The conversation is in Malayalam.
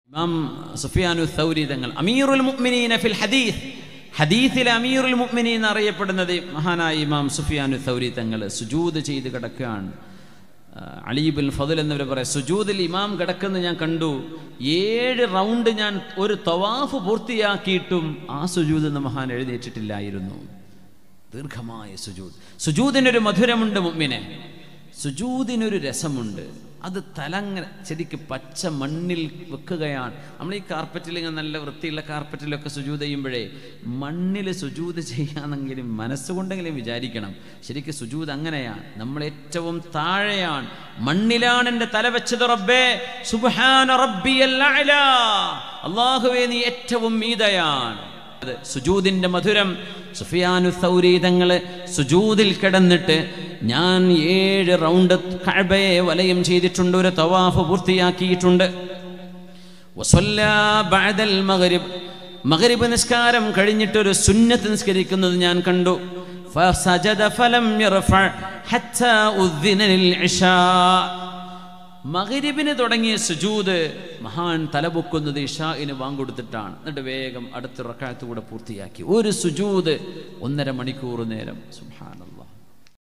ഇമാം സുഫിയാനു സൗരി തങ്ങൾ അമീറുൽ മുഅ്മിനീന ഫിൽ ഹദീസ് ഹദീസിലെ അമീറുൽ മുഅ്മിനീൻ എന്നറിയപ്പെടുന്നത് മഹാനായ ഇമാം സുഫിയാനു സൗരി തങ്ങൾ സുജൂദ് ചെയ്ത് കിടക്കുകയാണ് ആ, അലീബുൽ ഫതുൽ എന്നിവർ പറയാം സുജൂദിൽ ഇമാം കിടക്കുന്നത് ഞാൻ കണ്ടു ഏഴ് റൗണ്ട് ഞാൻ ഒരു തവാഫ് പൂർത്തിയാക്കിയിട്ടും ആ സുജൂദ് എന്ന് മഹാൻ എഴുന്നേറ്റിട്ടില്ലായിരുന്നു ദീർഘമായ സുജൂദ് സുജൂദിനൊരു മധുരമുണ്ട് മുമ്മിനെ സുജൂദിനൊരു രസമുണ്ട് അത് തലങ്ങനെ ശരിക്ക് പച്ച മണ്ണിൽ വെക്കുകയാണ് നമ്മൾ ഈ കാർപ്പറ്റിൽ ഇങ്ങനെ നല്ല വൃത്തിയുള്ള കാർപ്പറ്റിലൊക്കെ സുജൂത് ചെയ്യുമ്പോഴേ മണ്ണിൽ സുജൂത് ചെയ്യാന്നെങ്കിലും മനസ്സുകൊണ്ടെങ്കിലും വിചാരിക്കണം ശരിക്ക് സുജൂത് അങ്ങനെയാണ് നമ്മൾ ഏറ്റവും താഴെയാണ് മണ്ണിലാണ് എൻ്റെ തല വെച്ചത് റബ്ബേ സുബ്ഹാന റബ്ബിയൽ അഅ്ലാ അള്ളാഹുവേ നീ ഏറ്റവും മീതയാണ് അത് സുജൂദിന്റെ മധുരം സുഫിയാനു സൗരി തങ്ങള് സുജൂദിൽ കിടന്നിട്ട് ഞാൻ ഏഴ് റൗണ്ട് കഅബയെ വലയം ചെയ്തിട്ടുണ്ട് ഒരു തവാഫ് പൂർത്തിയാക്കിയിട്ടുണ്ട് വസല്ലാ ബഅദൽ മഗ്രിബ് മഗ്രിബ് നിസ്കാരം കഴിഞ്ഞിട്ട് ഒരു സുന്നത്ത് നിസ്കരിക്കുന്നത് ഞാൻ കണ്ടു ഫസജദ ഫലം യർഫഅ ഹത്താ ഉദ്ദിന ലിൽ ഇശാ മകരിബിന് തുടങ്ങിയ സുജൂത് മഹാൻ തലപൊക്കുന്നത് ഇഷാഇന് വാങ്കൊടുത്തിട്ടാണ് എന്നിട്ട് വേഗം അടുത്ത റക്കായത്ത് കൂടെ പൂർത്തിയാക്കി ഒരു സുജൂത് ഒന്നര മണിക്കൂർ നേരം സുഹാനല്ല